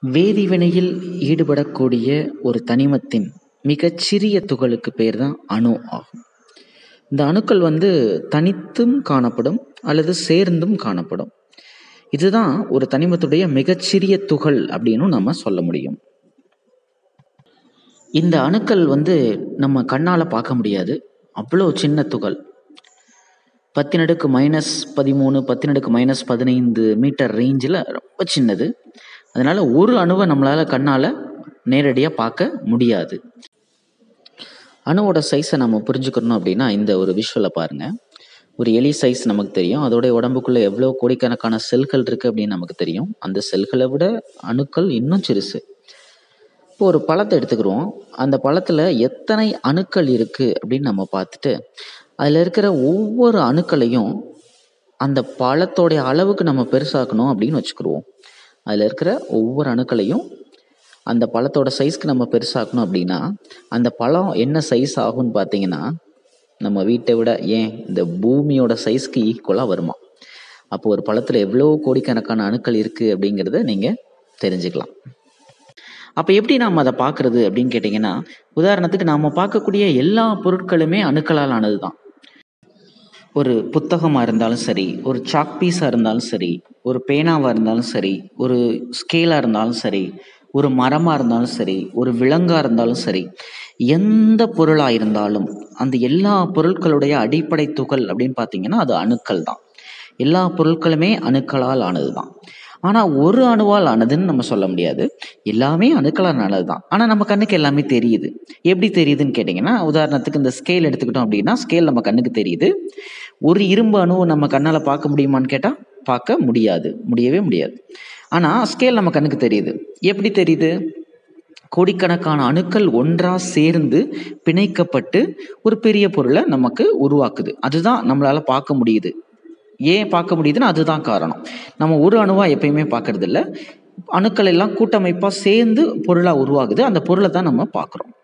வேதிவினையில் ஈடுபடக்கூடிய ஒரு தனிமத்தின் மிகச்சிறிய துகளுக்கு பேர் தான் அணு ஆகும் இந்த அணுக்கள் வந்து தனித்தும் காணப்படும் அல்லது சேர்ந்தும் காணப்படும் இதுதான் ஒரு தனிமத்துடைய மிகச்சிறிய துகள் அப்படின்னு நம்ம சொல்ல முடியும் இந்த அணுக்கள் வந்து நம்ம கண்ணால் பார்க்க முடியாது அவ்வளோ சின்ன துகள் பத்தினடுக்கு மைனஸ் பதிமூணு பத்தினடுக்கு மைனஸ் பதினைந்து மீட்டர் ரேஞ்சில் ரொம்ப சின்னது அதனால் ஒரு அணுவை நம்மளால் கண்ணால் நேரடியாக பார்க்க முடியாது அணுவோட சைஸை நம்ம புரிஞ்சுக்கணும் அப்படின்னா இந்த ஒரு விஷுவலை பாருங்கள் ஒரு எலி சைஸ் நமக்கு தெரியும் அதோடைய உடம்புக்குள்ளே எவ்வளோ கோடிக்கணக்கான செல்கள் இருக்குது அப்படின்னு நமக்கு தெரியும் அந்த செல்களை விட அணுக்கள் இன்னும் சிறுசு இப்போ ஒரு பழத்தை எடுத்துக்கிறோம் அந்த பழத்தில் எத்தனை அணுக்கள் இருக்குது அப்படின்னு நம்ம பார்த்துட்டு அதில் இருக்கிற ஒவ்வொரு அணுக்களையும் அந்த பழத்தோடைய அளவுக்கு நம்ம பெருசாக்கணும் அப்படின்னு வச்சுக்கிடுவோம் அதில் இருக்கிற ஒவ்வொரு அணுக்களையும் அந்த பழத்தோட சைஸ்க்கு நம்ம பெருசாக்கணும் அப்படின்னா அந்த பழம் என்ன சைஸ் ஆகும்னு பார்த்தீங்கன்னா நம்ம வீட்டை விட ஏன் இந்த பூமியோட சைஸ்க்கு ஈக்குவலாக வருமா அப்போ ஒரு பழத்தில் எவ்வளோ கோடிக்கணக்கான அணுக்கள் இருக்குது அப்படிங்கிறத நீங்கள் தெரிஞ்சுக்கலாம் அப்போ எப்படி நாம் அதை பார்க்குறது அப்படின்னு கேட்டிங்கன்னா உதாரணத்துக்கு நாம் பார்க்கக்கூடிய எல்லா பொருட்களுமே அணுக்களால் ஆனது தான் ஒரு புத்தகமாக இருந்தாலும் சரி ஒரு சாக் பீஸாக இருந்தாலும் சரி ஒரு பேனாவாக இருந்தாலும் சரி ஒரு ஸ்கேலாக இருந்தாலும் சரி ஒரு மரமாக இருந்தாலும் சரி ஒரு விலங்காக இருந்தாலும் சரி எந்த பொருளாக இருந்தாலும் அந்த எல்லா பொருட்களுடைய அடிப்படை துகள் அப்படின்னு பார்த்தீங்கன்னா அது அணுக்கள் தான் எல்லா பொருட்களுமே அணுக்களால் ஆனது தான் ஆனால் ஒரு அணுவால் ஆனதுன்னு நம்ம சொல்ல முடியாது எல்லாமே அணுக்களால் ஆனது தான் ஆனால் நம்ம கண்ணுக்கு எல்லாமே தெரியுது எப்படி தெரியுதுன்னு கேட்டிங்கன்னா உதாரணத்துக்கு இந்த ஸ்கேல் எடுத்துக்கிட்டோம் அப்படின்னா ஸ்கேல் நம்ம கண்ணுக்கு தெரியுது ஒரு இரும்பு அணுவை நம்ம கண்ணால் பார்க்க முடியுமான்னு கேட்டால் பார்க்க முடியாது முடியவே முடியாது ஆனால் ஸ்கேல் நம்ம கண்ணுக்கு தெரியுது எப்படி தெரியுது கோடிக்கணக்கான அணுக்கள் ஒன்றாக சேர்ந்து பிணைக்கப்பட்டு ஒரு பெரிய பொருளை நமக்கு உருவாக்குது அதுதான் நம்மளால் பார்க்க முடியுது ஏன் பார்க்க முடியுதுன்னா அதுதான் காரணம் நம்ம ஒரு அணுவாக எப்பயுமே பார்க்கறது இல்லை அணுக்கள் எல்லாம் கூட்டமைப்பாக சேர்ந்து பொருளாக உருவாகுது அந்த பொருளை தான் நம்ம பார்க்குறோம்